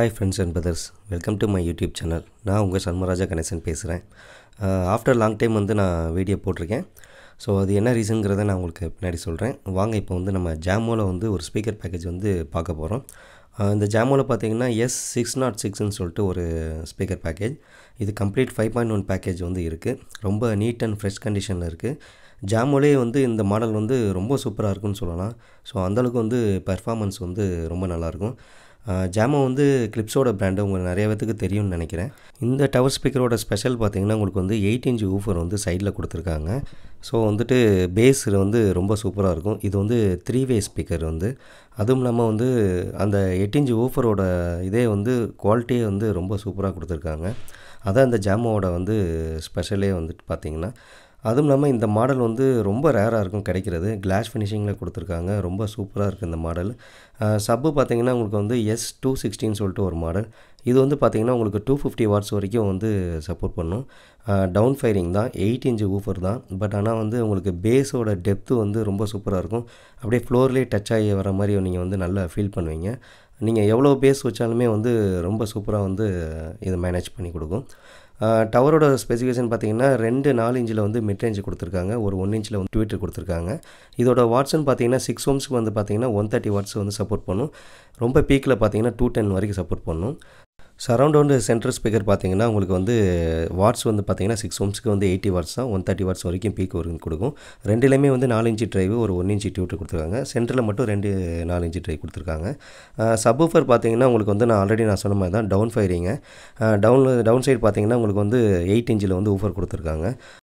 hi friends and brothers welcome to my YouTube channel நான் உங்கள் சண்மராஜா கணேசன் பேசுகிறேன் ஆஃப்டர் லாங் டைம் வந்து நான் வீடியோ போட்டிருக்கேன் ஸோ அது என்ன ரீசனுங்கிறத நான் உங்களுக்கு பின்னாடி சொல்கிறேன் வாங்க இப்போ வந்து நம்ம ஜாமோவில் வந்து ஒரு ஸ்பீக்கர் பேக்கேஜ் வந்து பார்க்க போகிறோம் இந்த ஜாமோவில் பார்த்தீங்கன்னா எஸ் சிக்ஸ் நாட் சிக்ஸ்னு சொல்லிட்டு ஒரு ஸ்பீக்கர் பேக்கேஜ் இது complete five point one package வந்து இருக்குது ரொம்ப நீட் அண்ட் ஃப்ரெஷ் கண்டிஷனில் இருக்குது ஜாமோலே வந்து இந்த மாடல் வந்து ரொம்ப சூப்பராக இருக்குன்னு சொல்லலாம் ஸோ அந்தளவுக்கு வந்து பெர்ஃபார்மன்ஸ் வந்து ரொம்ப நல்லாயிருக்கும் ஜாமோ வந்து கிளிப்ஸோட பிராண்டு உங்களுக்கு நிறைய பேத்துக்கு தெரியும்னு நினைக்கிறேன் இந்த டவர் ஸ்பீக்கரோட ஸ்பெஷல் பார்த்தீங்கன்னா உங்களுக்கு வந்து எயிட் இன்ச் ஊஃபர் வந்து சைடில் கொடுத்துருக்காங்க ஸோ வந்துட்டு பேஸ் வந்து ரொம்ப சூப்பராக இருக்கும் இது வந்து த்ரீ வே ஸ்பீக்கர் வந்து அதுவும் இல்லாமல் வந்து அந்த எட்டு இன்ச் ஊஃபரோட இதே வந்து குவாலிட்டியே வந்து ரொம்ப சூப்பராக கொடுத்துருக்காங்க அதான் இந்த ஜாமோவோட வந்து ஸ்பெஷலே வந்துட்டு பார்த்தீங்கன்னா அதுவும் இல்லாமல் இந்த மாடல் வந்து ரொம்ப ரேராக இருக்கும் கிடைக்கிறது கிளாஸ் ஃபினிஷிங்கில் கொடுத்துருக்காங்க ரொம்ப சூப்பராக இருக்குது இந்த மாடல் சப்பு பார்த்தீங்கன்னா உங்களுக்கு வந்து எஸ் டூ சிக்ஸ்டின்னு சொல்லிட்டு ஒரு மாடல் இது வந்து பார்த்திங்கன்னா உங்களுக்கு டூ ஃபிஃப்டி வாட்ஸ் வரைக்கும் வந்து சப்போர்ட் பண்ணும் டவுன் ஃபயரிங் தான் எயிட் இன்ச்சு ஊஃபர் தான் பட் ஆனால் வந்து உங்களுக்கு பேஸோட டெப்த்து வந்து ரொம்ப சூப்பராக இருக்கும் அப்படியே ஃப்ளோர்லேயே டச் ஆகி வர மாதிரி நீங்கள் வந்து நல்லா ஃபீல் பண்ணுவீங்க நீங்கள் எவ்வளோ பேஸ் வச்சாலுமே வந்து ரொம்ப சூப்பராக வந்து இதை மேனேஜ் பண்ணி கொடுக்கும் டவரோட ஸ்பெசிஃபிகேஷன் பார்த்தீங்கன்னா ரெண்டு நாலு இன்ச்சில் வந்து மிட் ரேஞ்ச் கொடுத்துருக்காங்க ஒரு ஒன் இன்ச்சில் வந்து ட்விட்டர் கொடுத்துருக்காங்க இதோட வாட்ஸ்னு பார்த்தீங்கன்னா சிக்ஸ் ஓம்ஸ்க்கு வந்து பார்த்தீங்கன்னா ஒன் தேர்ட்டி வாட்ஸ் வந்து சப்போர்ட் பண்ணும் ரொம்ப பீக்கில் பார்த்தீங்கன்னா டூ டென் வரைக்கும் சப்போர்ட் பண்ணும் சரௌண்ட் வந்து சென்ட்ரல் ஸ்பீக்கர் பார்த்தீங்கன்னா உங்களுக்கு வந்து வாட்ஸ் வந்து பார்த்தீங்கன்னா சிக்ஸ் ஓம்ஸ்க்கு வந்து எயிட்டி வாட்ஸ் தான் ஒன் தேர்ட்டி வாட்ஸ் வரைக்கும் பீக் வரைக்கும் கொடுக்கும் ரெண்டுலேயுமே வந்து நாலு இன்ச்சு ட்ரைவ் ஒரு ஒன் இன்ச்சு டியூட்டர் கொடுத்துருக்காங்க சென்டரில் மட்டும் ரெண்டு நாலு இன்ச்சு ட்ரைவ் கொடுத்துருக்காங்க சப்வூஃபர் பார்த்தீங்கன்னா உங்களுக்கு வந்து நான் ஆல்ரெடி நான் சொன்ன மாதிரி தான் டவுன் ஃபயரிங்க டவுன் டவுன் சைடு பார்த்தீங்கன்னா உங்களுக்கு வந்து எயிட் இன்ச்சில் வந்து ஊஃபர் கொடுத்துருக்காங்க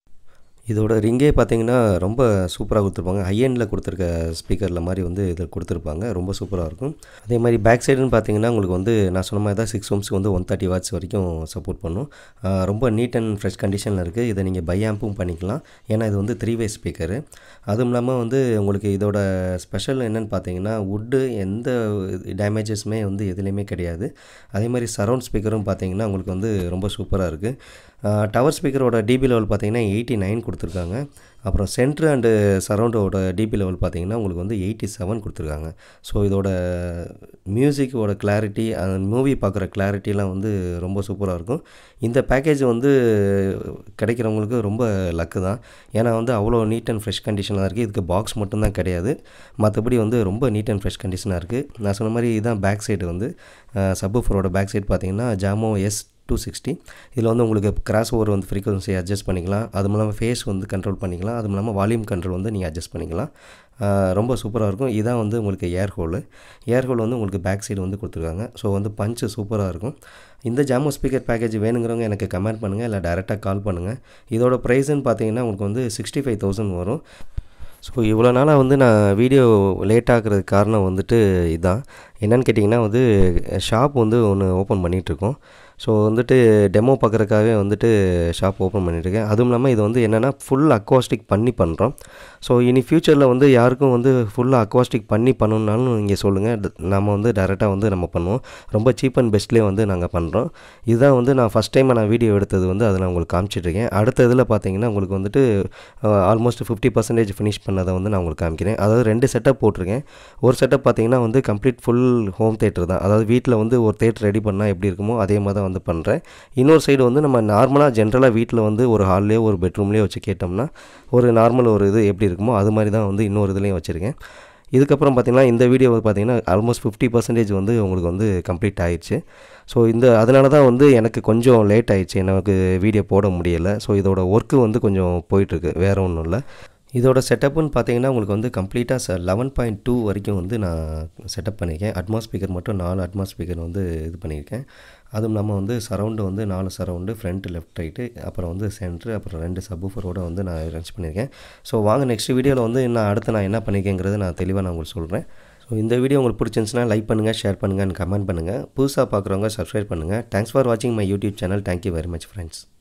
இதோட ரிங்கே பார்த்தீங்கன்னா ரொம்ப சூப்பராக கொடுத்துருப்பாங்க ஹை எண்டில் கொடுத்துருக்க ஸ்பீக்கரில் மாதிரி வந்து இதில் கொடுத்துருப்பாங்க ரொம்ப சூப்பராக இருக்கும் அதே மாதிரி பேக் சைடுன்னு பார்த்தீங்கன்னா உங்களுக்கு வந்து நான் சொன்ன மாதிரி தான் சிக்ஸ் ஓம்ஸ்க்கு வந்து ஒன் தேர்ட்டி வாட்ஸ் வரைக்கும் சப்போர்ட் பண்ணும் ரொம்ப நீட் அண்ட் ஃப்ரெஷ் கண்டிஷனில் இருக்குது இதை நீங்கள் பை ஆம்பும் பண்ணிக்கலாம் ஏன்னா இது வந்து த்ரீ வே ஸ்பீக்கரு அதுவும் இல்லாமல் வந்து உங்களுக்கு இதோட ஸ்பெஷல் என்னென்னு பார்த்தீங்கன்னா வுட்டு எந்த டேமேஜஸுமே வந்து எதுலேயுமே கிடையாது அதே மாதிரி சரௌண்ட் ஸ்பீக்கரும் பார்த்தீங்கன்னா உங்களுக்கு வந்து ரொம்ப சூப்பராக இருக்குது டவர் ஸ்பீக்கரோட டிபி லெவல் பார்த்தீங்கன்னா எயிட்டி நைன் கொடுத்துருக்காங்க அப்புறம் சென்ட்ரு அண்டு சரௌண்டோட டிபி லெவல் பார்த்தீங்கன்னா உங்களுக்கு வந்து எயிட்டி செவன் கொடுத்துருக்காங்க ஸோ இதோட மியூசிக்கோட கிளாரிட்டி அந்த மூவி பார்க்குற கிளாரிட்டிலாம் வந்து ரொம்ப சூப்பராக இருக்கும் இந்த பேக்கேஜ் வந்து கிடைக்கிறவங்களுக்கு ரொம்ப லக்கு தான் ஏன்னா வந்து அவ்வளோ நீட் அண்ட் ஃப்ரெஷ் கண்டிஷனாக இருக்குது இதுக்கு பாக்ஸ் மட்டும்தான் கிடையாது மற்றபடி வந்து ரொம்ப நீட் அண்ட் ஃப்ரெஷ் கண்டிஷனாக இருக்குது நான் சொன்ன மாதிரி இதுதான் பேக் சைடு வந்து சப்ஃபரோட பேக் சைடு பார்த்தீங்கன்னா ஜாமோ எஸ் டூ சிக்ஸ்டி இதில் வந்து உங்களுக்கு கிராஸ் ஓவர் வந்து ஃப்ரீக்வன்சி அட்ஜஸ்ட் பண்ணிக்கலாம் அது இல்லாமல் ஃபேஸ் வந்து கண்ட்ரோல் பண்ணிக்கலாம் அது இல்லாமல் வால்யூம் கண்ட்ரோல் வந்து நீங்கள் அட்ஜஸ்ட் பண்ணிக்கலாம் ரொம்ப சூப்பராக இருக்கும் இதான் வந்து உங்களுக்கு ஏர் ஹோலு ஏர் ஹோல் வந்து உங்களுக்கு பேக் சைடு வந்து கொடுத்துருக்காங்க ஸோ வந்து பஞ்சு சூப்பராக இருக்கும் இந்த ஜாமோ ஸ்பீக்கர் பேக்கேஜ் வேணுங்கிறவங்க எனக்கு கமெண்ட் பண்ணுங்கள் இல்லை டேரெக்டாக கால் பண்ணுங்கள் இதோட ப்ரைஸுன்னு பார்த்தீங்கன்னா உங்களுக்கு வந்து சிக்ஸ்டி ஃபைவ் தௌசண்ட் வரும் ஸோ இவ்வளோ நாளாக வந்து நான் வீடியோ லேட் ஆகிறதுக்கு காரணம் வந்துட்டு இதுதான் என்னென்னு கேட்டிங்கன்னா வந்து ஷாப் வந்து ஒன்று ஓப்பன் பண்ணிகிட்ருக்கோம் ஸோ வந்துட்டு டெமோ பார்க்குறதுக்காகவே வந்துட்டு ஷாப் ஓப்பன் பண்ணிட்டுருக்கேன் அதுவும் இல்லாமல் இது வந்து என்னென்னா ஃபுல் அக்வாஸ்டிக் பண்ணி பண்ணுறோம் ஸோ இனி ஃப்யூச்சரில் வந்து யாருக்கும் வந்து ஃபுல்லாக அக்வாஸ்டிக் பண்ணி பண்ணணுன்னாலும் நீங்கள் சொல்லுங்கள் நம்ம வந்து டேரெக்டாக வந்து நம்ம பண்ணுவோம் ரொம்ப சீப் அண்ட் பெஸ்ட்லேயே வந்து நாங்கள் பண்ணுறோம் இதுதான் வந்து நான் ஃபஸ்ட் டைம் நான் வீடியோ எடுத்தது வந்து அதை நான் உங்களுக்கு காமிச்சிட்ருக்கேன் அடுத்த இதில் பார்த்தீங்கன்னா உங்களுக்கு வந்துட்டு ஆல்மோஸ்ட் ஃபிஃப்டி பர்சன்டேஜ் ஃபினிஷ் பண்ணதை வந்து நான் உங்களுக்கு காமிக்கிறேன் அதாவது ரெண்டு செட்டப் போட்டிருக்கேன் ஒரு செட்டப் பார்த்தீங்கன்னா வந்து கம்ப்ளீட் ஃபுல் ஹோம் தேட்டர் தான் அதாவது வீட்டில் வந்து ஒரு தேட்டர் ரெடி பண்ணால் எப்படி இருக்குமோ அதே மாதிரி தான் வந்து பண்ணுறேன் இன்னொரு சைடு வந்து நம்ம நார்மலாக ஜென்ரலாக வீட்டில் வந்து ஒரு ஹால்லேயோ ஒரு பெட்ரூம்லேயோ வச்சு கேட்டோம்னா ஒரு நார்மல் ஒரு இது எப்படி இருக்குமோ அது மாதிரி தான் வந்து இன்னொரு இதுலேயும் வச்சுருக்கேன் இதுக்கப்புறம் பார்த்திங்கன்னா இந்த வீடியோ பார்த்திங்கன்னா ஆல்மோஸ்ட் ஃபிஃப்டி பர்சன்டேஜ் வந்து உங்களுக்கு வந்து கம்ப்ளீட் ஆயிடுச்சு ஸோ இந்த அதனால தான் வந்து எனக்கு கொஞ்சம் லேட் ஆயிடுச்சு எனக்கு வீடியோ போட முடியலை ஸோ இதோட ஒர்க்கு வந்து கொஞ்சம் போயிட்டுருக்கு வேறு ஒன்றும் இல்லை இதோட செட்டப்புன்னு பார்த்தீங்கன்னா உங்களுக்கு வந்து கம்ப்ளீட்டாக ச லெவன் பாயிண்ட் டூ வரைக்கும் வந்து நான் செட்டப் பண்ணியிருக்கேன் அட்மாஸ் ஸ்பீக்கர் மட்டும் நாலு அட்மாஸ் ஸ்பீக்கர் வந்து இது பண்ணியிருக்கேன் அதுவும் இல்லாமல் வந்து சரௌண்டு வந்து நாலு சரௌண்டு ஃப்ரண்ட் லெஃப்ட் ரைட்டு அப்புறம் வந்து சென்ட்ரு அப்புறம் ரெண்டு சப்ஃபரோட வந்து நான் அரேஞ்ச் பண்ணியிருக்கேன் ஸோ வாங்க நெக்ஸ்ட் வீடியோவில் வந்து நான் அடுத்து நான் என்ன பண்ணியிருக்கேங்கிறது நான் தெளிவாக நான் உங்களுக்கு சொல்கிறேன் ஸோ இந்த வீடியோ உங்களுக்கு பிடிச்சிருந்துச்சுன்னா லைக் பண்ணுங்கள் ஷேர் பண்ணுங்கள் கமெண்ட் பண்ணுங்கள் புதுசாக பார்க்குறவங்க சப்ஸ்கிரைப் பண்ணுங்கள் தேங்க்ஸ் ஃபார் வாட்சிங் my YouTube channel thank you very much friends